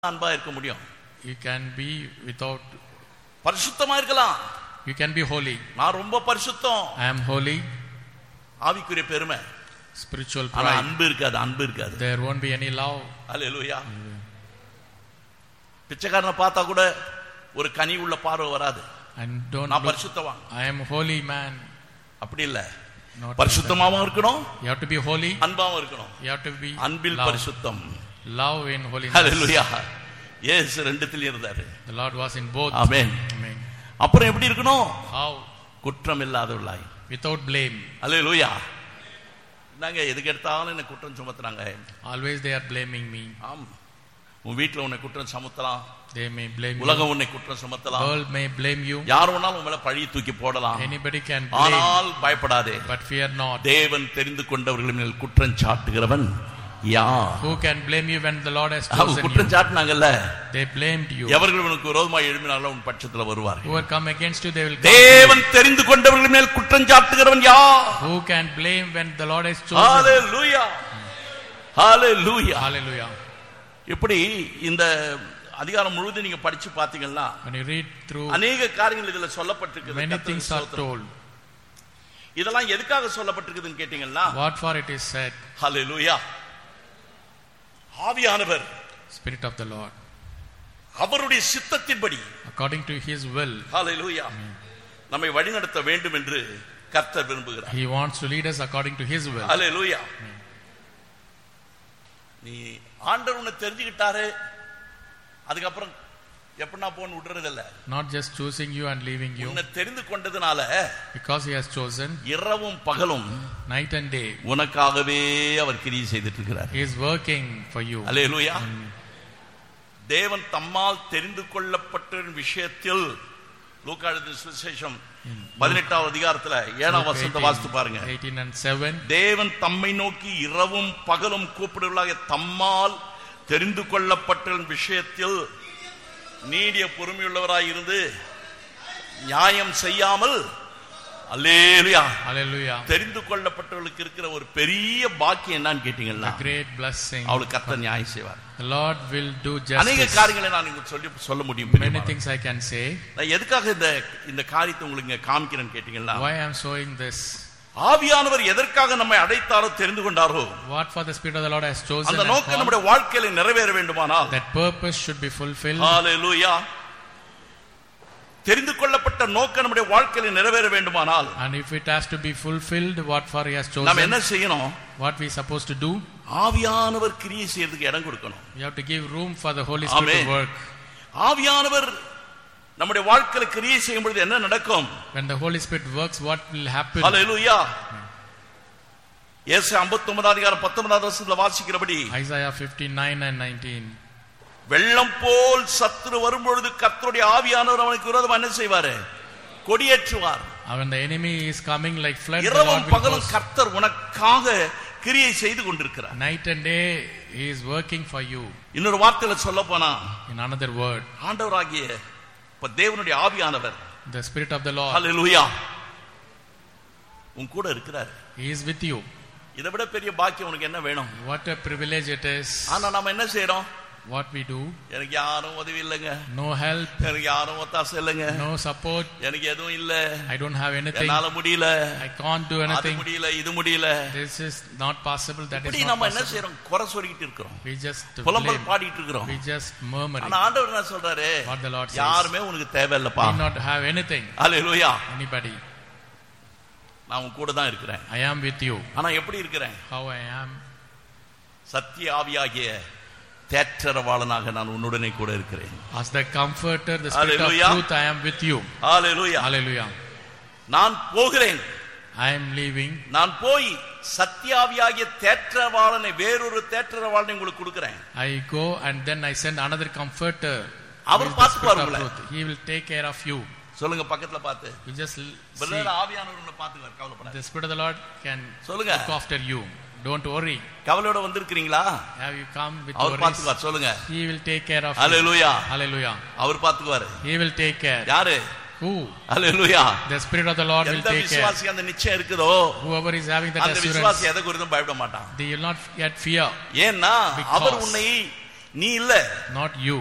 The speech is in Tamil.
அன்பா இருக்க முடியும் You can be without, பரிசுத்தமா இருக்கலாம் you can be holy. நான் ரொம்ப பரிசுத்தம் I am holy, ஆவிக்குரிய பெருமை spiritual ஆனா pride. அன்பு இருக்காது அன்பு இருக்காது There won't be any love. அல்லேலூயா பிச்சைக்காரனை பார்த்தா கூட ஒரு கனி உள்ள பார்வை வராது And don't நான் look, பரிசுத்தவான் I am holy man. அப்படி இல்ல Not like பரிசுத்தமாவும் இருக்கணும் that. You have to be holy. அன்பாவும் இருக்கணும் You have to be Anbil love. பரிசுத்தம் Love in holiness. அல்லேலூயா இயேசு ரெண்டுத்திலும் இருந்தாரு The Lord was in both. Amen Amen. அப்புறம் எப்படி இருக்கணும் How? குற்றம் இல்லாதவர்களாய் Without blame. அல்லேலூயா நாங்க எதுக்கு எடுத்தாலும் என்ன குற்றம் சுமத்துறாங்க Always they are blaming me. ஆம் உன் வீட்டுல உன்னை குற்றம் சுமத்தலாம் They may blame you. உலகம் உன்னை குற்றம் சுமத்தலாம் World may blame you. யார் வேணாலும் உன் மேல பழி தூக்கி போடலாம் Anybody can blame. ஆனால் பயப்படாதே But fear not. தேவன் தெரிந்து கொண்டவர்கள் மேல் குற்றம் சாட்டுகிறவன் யார் Who can blame you when the Lord has அவங்க chosen you? குற்றம் சாட்டினாங்கல்ல They blamed you. எவர்கள் உனக்கு விரோதமாக எழுப்பினாலும் உன் பட்சத்துல வருவார்கள் Who will come against you, they will come. தேவன் தெரிந்து கொண்டவர்கள் மேல் குற்றம் சாட்டுகிறவன் யார் Who can blame when the Lord has chosen? Hallelujah hallelujah Hallelujah. இப்படி இந்த அதிகாரம் முழுவதும் நீங்க படிச்சு பாத்தீங்கன்னா When you read through, அநேக காரியங்கள் இதுல சொல்லப்பட்டிருக்குது many கர்த்தருக்கு things are ஸ்தோத்திரம். told. இதெல்லாம் எதுக்காக சொல்லப்பட்டிருக்குதுன்னு கேட்டீங்கன்னா What for it is said, ஹalleluya ஆவியானவர் Spirit of the Lord, அவருடைய சித்தத்தின்படி according to His will, ஹalleluya நம்மை வழிநடத்த வேண்டும் என்று கர்த்தர் விரும்புகிறார் He wants to lead us according to His will. ஹalleluya நீ ஆண்டவர் உன்னை தெரிஞ்சுக்கிட்டாரு அதுக்கப்புறம் எப்படின்னா போன்னு விடுறது இல்ல Not just choosing you and leaving you, உன்னை தெரிந்து கொண்டதுனால because He has chosen இரவும் பகலும் night and day. உனக்காகவே அவர் கிரியை செய்துட்டு இருக்கிறார் He is working for you. அல்லேலூயா தேவன் தம்மால் தெரிந்து கொள்ளப்பட்ட விஷயத்தில் லூக்காழுது சுவிசேஷம் பதினெட்டாவது அதிகாரத்துல ஏழாம் Luke வசனத்தை 18, வாசித்து பாருங்க 18 and 7. தேவன் தம்மை நோக்கி இரவும் பகலும் கூப்பிடுவதாக தம்மால் தெரிந்து கொள்ளப்பட்ட விஷயத்தில் நீடிய பொறுமையுள்ளவராய் இருந்து நியாயம் செய்யாமல் அல்லேலுயா Hallelujah. தெரிந்து கொள்ளப்பட்டவர்களுக்கு இருக்கிற ஒரு பெரிய பாக்கியம் என்னன்னு கேட்டீங்கன்னா A great blessing. அவளுக்கு கர்த்தர் நியாயம் செய்வார் The Lord will do அநேக justice. காரியங்களை நான் உங்களுக்கு சொல்லி சொல்ல முடியும் Many பிரியமானவர்களே. things I can say. நான் எதுக்காக இந்த இந்த காரியத்தை உங்களுக்கு இங்க காமிக்கிறேன்னு கேட்டீங்கன்னா Why I am showing this? ஆவியானவர் எதற்காக நம்மை அடைத்தாரோ தெரிந்து கொண்டாரோ What for the Spirit of the Lord has chosen அந்த and நோக்கம் called, நம்முடைய வாழ்க்கையில நிறைவேற வேண்டுமானால் that purpose should be fulfilled. ஹalleluya தெரிந்து கொள்ளப்பட்ட நோக்கம் நம்முடைய வாழ்க்கையில நிறைவேற வேண்டுமானால் And if it has to be fulfilled, what for He has நாம் என்ன chosen, செய்யணும் what we supposed to do, ஆவியானவர் கிரியை செய்யறதுக்கு இடம் கொடுக்கணும் we have to give room for the Holy Spirit Amen. to work. ஆவியானவர் நம்முடைய வாழ்க்கையில கிரியை செய்யும் பொழுது என்ன நடக்கும் When the Holy Spirit works, what will happen? ஹalleluya இயேசு 59 அதிகாரம் 19 வசனத்துல வாசிக்கிறபடி Isaiah 59 and 19. வெள்ளம் போல் சத்துரு வரும்பொழுது கர்த்தருடைய ஆவியானவர் அவனுக்கு விரோதமா என்ன செய்வாரு கொடியேற்றுவார் And when the enemy is coming like flood, the இரவும் Lord will பகலும் cause- கர்த்தர் உனக்காக கிரியை செய்து கொண்டிருக்கிறார் night and day He is working for you. இன்னொரு வார்த்தையில சொல்ல போனா In another word, ஆண்டவராகிய இப்ப தேவனுடைய ஆவியானவர் the Spirit of the Lord, ஹalleluya உன் கூட இருக்கிறார் He is with you. இதை விட பெரிய பாக்கியம் உனக்கு என்ன வேணும் What a privilege it is. ஆனா நாம என்ன செய்யறோம் What we do, எனக்கு யாரும் உதவி இல்லைங்க no help, எனக்கு யாரும் ஒத்தாசை இல்லைங்க no support. எனக்கு எதுவும் இல்ல I don't have anything. என்னால முடியல I can't do அது anything. முடியல இது முடியல This is not possible. That இப்படி is not நம்ம என்ன possible. செய்யறோம் குறை சொல்லிட்டு இருக்கிறோம் We just புலம்பல் blame. பாடிட்டு இருக்கிறோம் We just murmur. ஆனா ஆண்டவர் என்ன சொல்றாரு What the Lord says. யாருமே உனக்கு தேவையில்லப்பா We not have anything. Hallelujah Anybody. நான் உன் கூட தான் இருக்கிறேன் I am with you. ஆனா எப்படி இருக்கிறேன் How I am. சத்திய ஆவியாகிய தேற்றரவாளனாக நான் உன்னுடனே கூட இருக்கிறேன் As the comforter, the spirit Hallelujah. of truth, I am with you. Hallelujah Hallelujah. நான் போகிறேன் I am leaving. நான் போய் சத்தியாவியாகிய தேற்றரவாளனை வேறொரு தேற்றரவாளனை உங்களுக்கு கொடுக்கிறேன் I go and then I send another comforter. Our who is the பார்த்துப்பார் spirit of உங்களை. truth. He will take care of you. சொல்லுங்க பக்கத்துல பார்த்து You just l- see. Brother ஆவியானவர் உங்களை பார்த்துக்குவார் கவலைப்படாத The spirit of the Lord can சொல்லுங்க look after you. Don't worry. கவலையோட வந்திருக்கிறீங்களா Have you come with our worries? பார்த்துக்குவார் சொல்லுங்க He will take care of you. Hallelujah Hallelujah. Our பார்த்துக்குவாரு He will take care. யாரு Who? Hallelujah The spirit of the Lord will எந்த take care. விசுவாசி அந்த நிச்சயம் இருக்குதோ Whoever is having that அந்த assurance, விசுவாசி எதை குறித்தும் பயப்பட மாட்டான் they will not get fear. ஏன்னா Because- அவர் உன்னை நீ இல்ல not you.